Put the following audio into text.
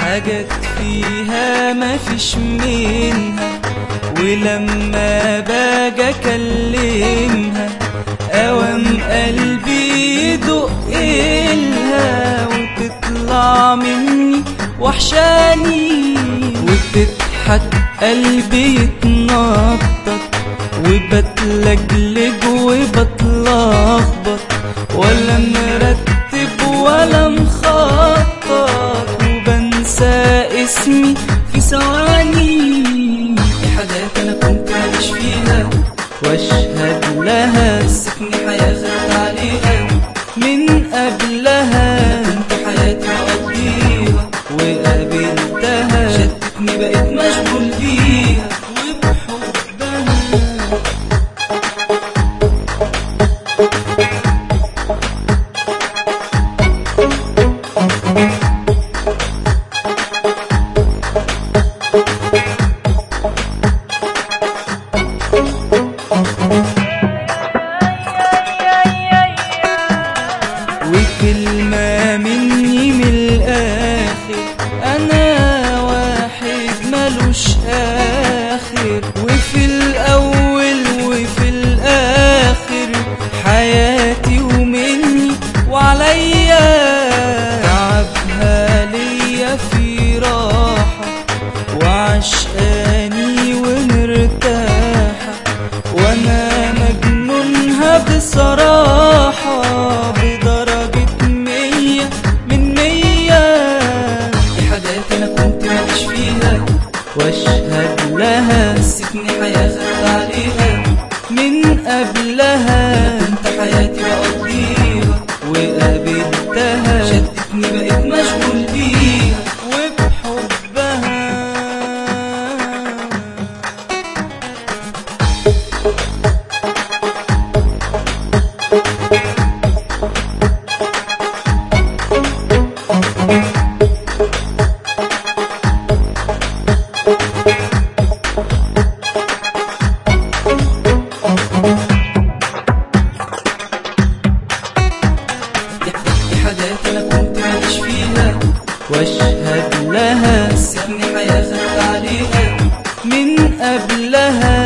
حاجات فيها مفيش منها ولما باجي اكلمها اوام قلبي يدق إلها وتطلع مني وحشاني وتضحك قلبي يتنطط وبتلجلج وبتلخبط ولا مرتب ولا مخطط وبنسى اسمي في ثواني في حاجات انا كنت ماليش فيها واشهد لها مسكني حياة خدت عليها من قبلها كنت حياتي مقضيها وقابلتها شتتني بقيت مشغول بيها وبحبها وكلمة مني من الآخر أنا واحد ملوش آخر وفي الأول وفي الآخر حياتي ومني وعليا تعبها ليا في راحة وعشقاني ومرتاحة وأنا مجنونها بصراحة بدرجة مية من مية في حاجات انا كنت ماليش فيها واشهد لها مسكني حياة خدت عليها من قبلها كنت حياتي بقضيها وقابلتها شتتني بقيت مشغول بيها وبحبها في حاجات انا كنت ماليش فيها واشهد لها مسكني حياة خدت عليها من قبلها